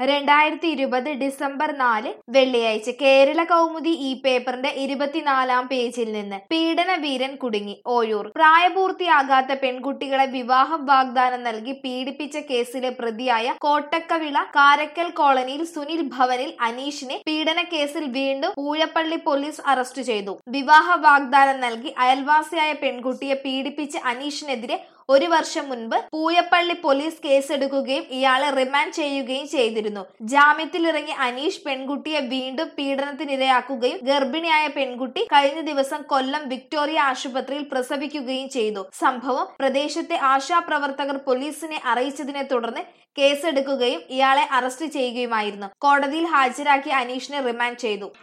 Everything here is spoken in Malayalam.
രണ്ടായിരത്തി ഇരുപത് ഡിസംബർ നാല് വെള്ളിയാഴ്ച കേരള കൗമുദി ഈ പേപ്പറിന്റെ ഇരുപത്തിനാലാം പേജിൽ നിന്ന് പീഡന വീരൻ കുടുങ്ങി ഓയൂർ പ്രായപൂർത്തിയാകാത്ത പെൺകുട്ടികളെ വിവാഹം വാഗ്ദാനം നൽകി പീഡിപ്പിച്ച കേസിലെ പ്രതിയായ കോട്ടക്കവിള കാരക്കൽ കോളനിയിൽ സുനിൽ ഭവനിൽ അനീഷിനെ പീഡന കേസിൽ വീണ്ടും പൂയപ്പള്ളി പോലീസ് അറസ്റ്റ് ചെയ്തു വിവാഹ വാഗ്ദാനം നൽകി അയൽവാസിയായ പെൺകുട്ടിയെ പീഡിപ്പിച്ച അനീഷിനെതിരെ ഒരു വർഷം മുൻപ് പൂയപ്പള്ളി പോലീസ് കേസെടുക്കുകയും ഇയാളെ റിമാൻഡ് ചെയ്യുകയും ചെയ്തിരുന്നു ജാമ്യത്തിലിറങ്ങിയ അനീഷ് പെൺകുട്ടിയെ വീണ്ടും പീഡനത്തിനിരയാക്കുകയും ഗർഭിണിയായ പെൺകുട്ടി കഴിഞ്ഞ ദിവസം കൊല്ലം വിക്ടോറിയ ആശുപത്രിയിൽ പ്രസവിക്കുകയും ചെയ്തു സംഭവം പ്രദേശത്തെ ആശാപ്രവർത്തകർ പോലീസിനെ അറിയിച്ചതിനെ തുടർന്ന് കേസെടുക്കുകയും ഇയാളെ അറസ്റ്റ് ചെയ്യുകയുമായിരുന്നു കോടതിയിൽ ഹാജരാക്കിയ അനീഷിനെ റിമാൻഡ് ചെയ്തു